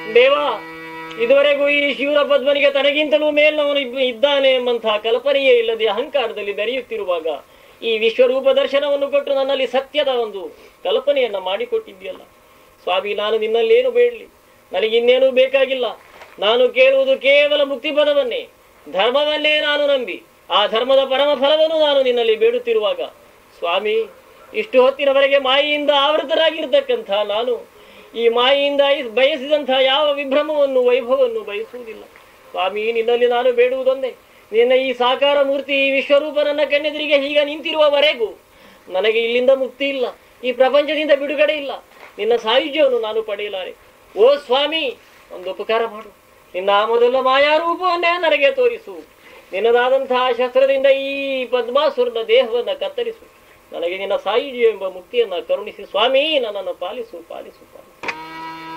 ದೇವಾ ಇದುವರೆಗೂ ಈ ಶಿವರ ಪದ್ಮನಿಗೆ ತನಗಿಂತಲೂ ಮೇಲ್ನವನು ಇಬ್ಬ- ಇದ್ದಾನೆ ಎಂಬಂತಹ ಕಲ್ಪನೆಯೇ ಇಲ್ಲದೆ ಅಹಂಕಾರದಲ್ಲಿ ಬೆರೆಯುತ್ತಿರುವಾಗ ಈ ವಿಶ್ವರೂಪ ದರ್ಶನವನ್ನು ಕೊಟ್ಟು ನನ್ನಲ್ಲಿ ಸತ್ಯದ ಒಂದು ಕಲ್ಪನೆಯನ್ನ ಮಾಡಿಕೊಟ್ಟಿದ್ಯಲ್ಲ ಸ್ವಾಮಿ ನಾನು ನಿನ್ನಲ್ಲೇನು ಬೇಡಲಿ ನನಗೆ ಇನ್ನೇನು ಬೇಕಾಗಿಲ್ಲ ನಾನು ಕೇಳುವುದು ಕೇವಲ ಮುಕ್ತಿ ಪದವನ್ನೇ ಧರ್ಮವನ್ನೇ ನಾನು ನಂಬಿ ಆ ಧರ್ಮದ ಪರಮ ಫಲವನ್ನು ನಾನು ನಿನ್ನಲ್ಲಿ ಬೇಡುತ್ತಿರುವಾಗ ಸ್ವಾಮಿ ಇಷ್ಟು ಹೊತ್ತಿನವರೆಗೆ ಮಾಯೆಯಿಂದ ಆವೃತರಾಗಿರ್ತಕ್ಕಂಥ ನಾನು ಈ ಮಾಯೆಯಿಂದ ಐ- ಬಯಸಿದಂತಹ ಯಾವ ವಿಭ್ರಮವನ್ನು ವೈಭವವನ್ನು ಬಯಸುವುದಿಲ್ಲ ಸ್ವಾಮಿ ನಿನ್ನಲ್ಲಿ ನಾನು ಬೇಡುವುದೊಂದೇ ನಿನ್ನ ಈ ಸಾಕಾರ ಮೂರ್ತಿ ಈ ವಿಶ್ವರೂಪ ನನ್ನ ಕಣ್ಣೆದುರಿಗೆ ಹೀಗೆ ನಿಂತಿರುವವರೆಗೂ ನನಗೆ ಇಲ್ಲಿಂದ ಮುಕ್ತಿ ಇಲ್ಲ ಈ ಪ್ರಪಂಚದಿಂದ ಬಿಡುಗಡೆ ಇಲ್ಲ ನಿನ್ನ ಸಾಯುಜ್ಯವನ್ನು ನಾನು ಪಡೆಯಲಾರೆ ಓ ಸ್ವಾಮಿ ಒಂದು ಉಪಕಾರ ಮಾಡು ನಿನ್ನ ಆ ಮೊದಲ ಮಾಯಾರೂಪವನ್ನೇ ನನಗೆ ತೋರಿಸು ನಿನ್ನದಾದಂತಹ ಶಸ್ತ್ರದಿಂದ ಈ ಪದ್ಮಾಸುರನ ದೇಹವನ್ನು ಕತ್ತರಿಸು ನನಗೆ ನಿನ್ನ ಸಾಯುಜ್ಯ ಎಂಬ ಮುಕ್ತಿಯನ್ನ ಕರುಣಿಸಿ ಸ್ವಾಮಿ ನನ್ನನ್ನು ಪಾಲಿಸು ಪಾಲಿಸು ಪಾಲಿಸು